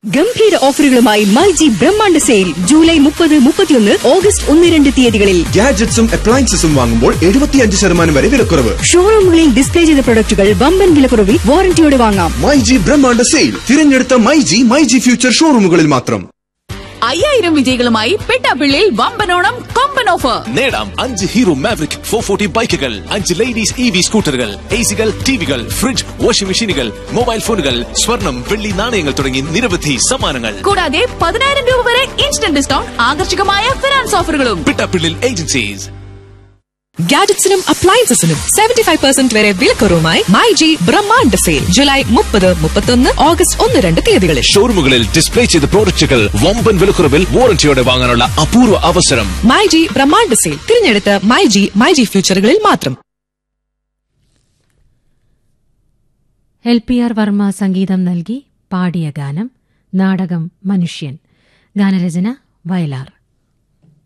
ഗംഭീര ഓഫറുകളുമായി മൈജി ബ്രഹ്മാണ്ഡ സെയിൽ ജൂലൈ മുപ്പത് മുപ്പത്തിയൊന്ന് ഓഗസ്റ്റ് ഒന്ന് രണ്ട് തീയതികളിൽ ഗാഡ്ജറ്റ്സും അപ്ലയൻസസും വാങ്ങുമ്പോൾ എഴുപത്തിയഞ്ച് ശതമാനം വരെ വിലക്കുറവ് ഷോറൂമുകളിൽ ഡിസ്പ്ലേ ചെയ്ത പ്രൊഡക്റ്റുകൾ വമ്പൻ വിലക്കുറവിൽ വാറന്റിയോടെ വാങ്ങാം മൈ ജി ബ്രഹ്മാണ്ഡ സെയിൽ തിരഞ്ഞെടുത്ത my G my G future ഷോറൂമുകളിൽ മാത്രം അയ്യായിരം വിജയികളുമായി പെട്ടാപ്പിള്ളിയിൽ വമ്പനോണം കൊമ്പൻ ഓഫർ നേടാം അഞ്ച് ഹീറോ മാവറിക് ഫോർ ഫോർട്ടി ബൈക്കുകൾ അഞ്ച് ലേഡീസ് ഇ വി സ്കൂട്ടറുകൾ എ സികൾ ടിവികൾ ഫ്രിഡ്ജ് വാഷിംഗ് മെഷീനുകൾ മൊബൈൽ ഫോണുകൾ സ്വർണം വെള്ളി നാണയങ്ങൾ തുടങ്ങി നിരവധി സമ്മാനങ്ങൾ കൂടാതെ പതിനായിരം രൂപ വരെ ഇൻസ്റ്റന്റ് ഡിസ്കൗണ്ട് ആകർഷകമായ ഫിനാൻസ് ഓഫറുകളും പിട്ടാപ്പിള്ളിൽ ഏജൻസീസ് ഗാഡറ്റ്സിനും അപ്ലയൻസസിനും സെവന്റി ഫൈവ് പെർസെന്റ് വരെ വിലക്കുറവുമായി മൈ ജി ബ്രഹ്മാണ്ഡ സെയിൽ ജൂലൈ മുപ്പത് മുപ്പത്തൊന്ന് ഓഗസ്റ്റ് ഒന്ന് രണ്ട് തീയതികളിൽ ഷോറൂമുകളിൽ ഡിസ്പ്ലേ ചെയ്ത പ്രോഡക്റ്റുകൾ വമ്പൻ വിലക്കുറവിൽ വാറന്റിയോടെ വാങ്ങാനുള്ള അപൂർവ അവസരം മൈ ജി ബ്രഹ്മാണ്ഡ സെയിൽ തിരഞ്ഞെടുത്ത മൈ ജി മൈ ജി ഫ്യൂച്ചറുകളിൽ മാത്രം എൽ പി ആർ വർമ്മ സംഗീതം നൽകി പാടിയ ഗാനം നാടകം മനുഷ്യൻ ഗാനരചന വയലാർ